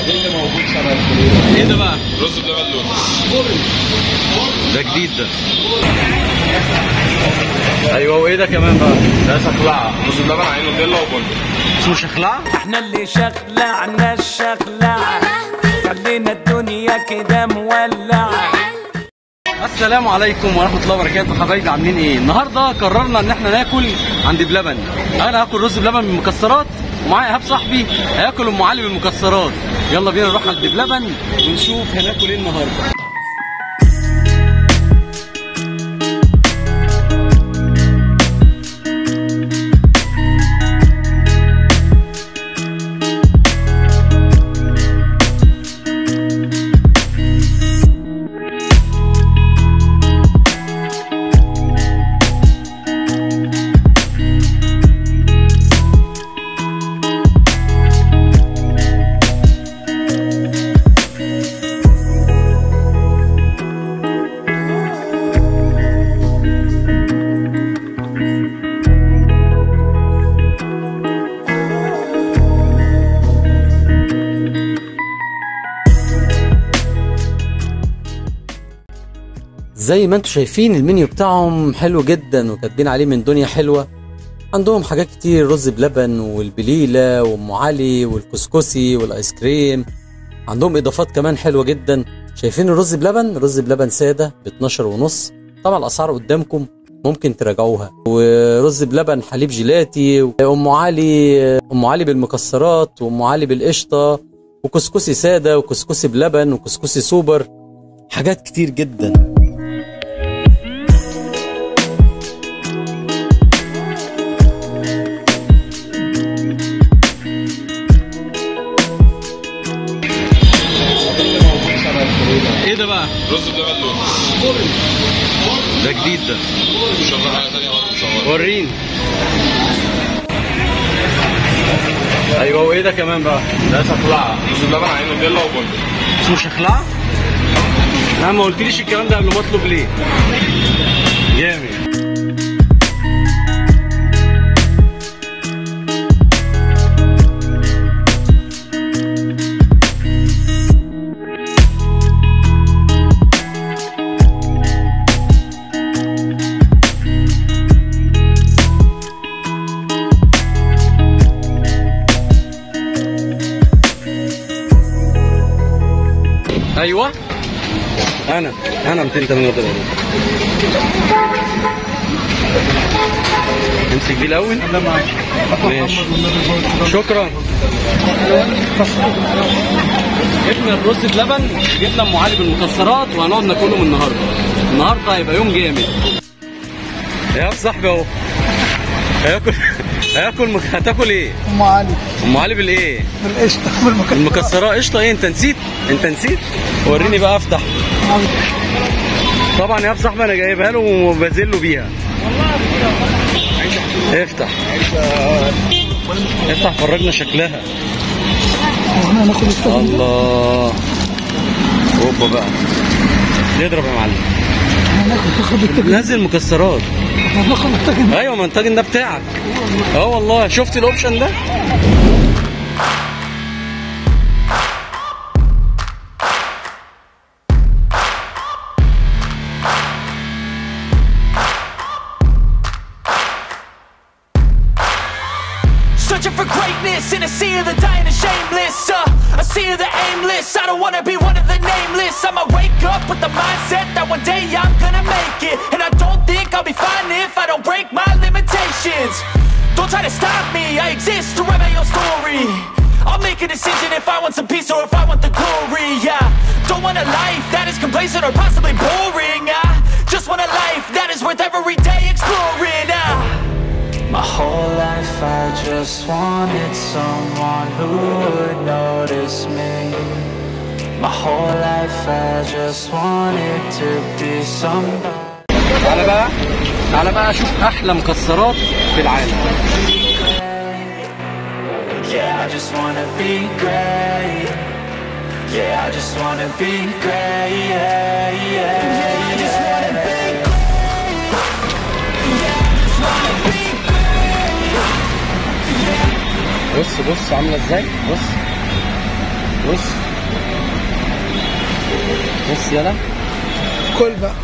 اللي موجود شبه الفريدة ايه ده بقى؟ رز بلبن لون ده جديد ده ايوه وايه ده كمان بقى؟ ده شخلعة رز بلبن عليه نوتيلا وبندق اسمه شخلعه؟ احنا اللي شخلعنا الشخلعة خلينا الدنيا كده مولعة السلام عليكم ورحمه الله وبركاته حبايبي عاملين ايه؟ النهارده قررنا ان احنا ناكل عند بلبن انا هاكل رز بلبن بالمكسرات ومعايا ايهاب صاحبي هياكل ام علي بالمكسرات يلا بينا نروح عند بلبن ونشوف هناكل ايه النهارده زي ما انتم شايفين المنيو بتاعهم حلو جدا وكاتبين عليه من دنيا حلوه عندهم حاجات كتير رز بلبن والبليله وام علي والكسكسي والايس كريم عندهم اضافات كمان حلوه جدا شايفين الرز بلبن رز بلبن ساده ب 12 ونص طبعا الاسعار قدامكم ممكن تراجعوها ورز بلبن حليب جيلاتي ام علي ام علي بالمكسرات وام علي بالقشطه وكسكسي ساده وكسكسي بلبن وكسكسي سوبر حاجات كتير جدا اللي موجود شبه الفريدة ايه ده بقى؟ رز بلبن لون ده جديد ده شغال حاجة تانية برضه مصورة وريني ايوه وايه ده كمان بقى؟ ده شخلعة رز بلبن عليه نوتيلا وبندق اسمه شخلعه؟ لا ما قلتليش الكلام ده قبل ما اطلب ليه؟ جامد ايوه انا انا 280 درجه امسك دي الاول ماشي شكرا جبنا الرز بلبن جبنا ام علي بالمكسرات وهنقعد ناكلهم النهارده النهارده هيبقى يوم جامد يا صاحبي اهو هياكل هياكل مك... هتاكل ايه؟ ام علي ام علي بالايه؟ بالقشطه بالمكسرات المكسرات قشطه ايه انت نسيت؟ انت نسيت؟ وريني بقى افتح طبعا يا صاحبي انا جايبها له وبذل له بيها افتح افتح فرجنا شكلها واحنا هناخد الطبق الله اوبا بقى نضرب يا معلم هناخد تاخد الطبق نزل مكسرات هناخد الطبق ايوه ما الطاجن ده بتاعك اه والله شفت الاوبشن ده Searching for greatness in a sea of the dying and shameless uh, A sea of the aimless, I don't wanna be one of the nameless I'ma wake up with the mindset that one day I'm gonna make it And I don't think I'll be fine if I don't break my limitations Don't try to stop me, I exist to write my own story I'll make a decision if I want some peace or if I want the glory Yeah, don't want a life that is complacent or possibly boring I just want a life that is worth every day exploring ah. My whole life I just wanted someone who would notice me My whole life I just wanted to be somebody تعالى بقى تعالى بقى اشوف احلى مكسرات في العالم Yeah, I just wanna be great Yeah, I just wanna be great Yeah, yeah, yeah I just wanna be great Yeah, I just wanna be بص بص عامله ازاي بص بص بص يلا كل بقى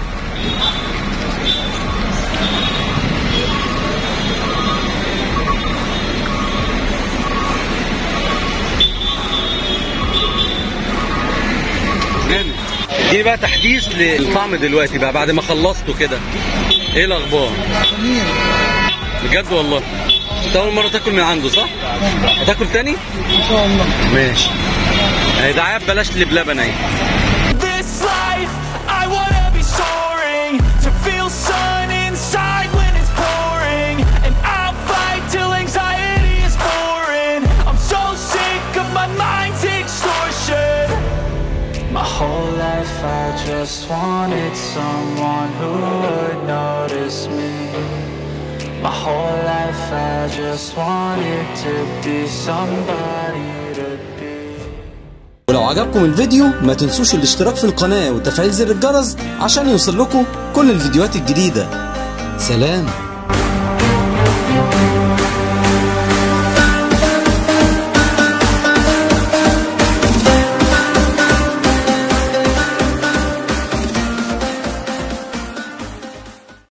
جامد دي بقى تحديث للطعم دلوقتي بقى بعد ما خلصته كده ايه الاخبار جميل بجد والله انت اول مره تاكل من عنده صح هتاكل تاني ان شاء الله ماشي اهي دعايه ببلاش اللي بلبن اهي This life, I wanna be soaring To feel sun inside when it's pouring And I'll fight till anxiety is boring I'm so sick of my mind's extortion My whole life I just wanted someone who would notice me My whole life I just wanted to be somebody to be ولو عجبكم الفيديو ما تنسوش الاشتراك في القناة وتفعيل زر الجرس عشان يوصل لكم كل الفيديوهات الجديدة سلام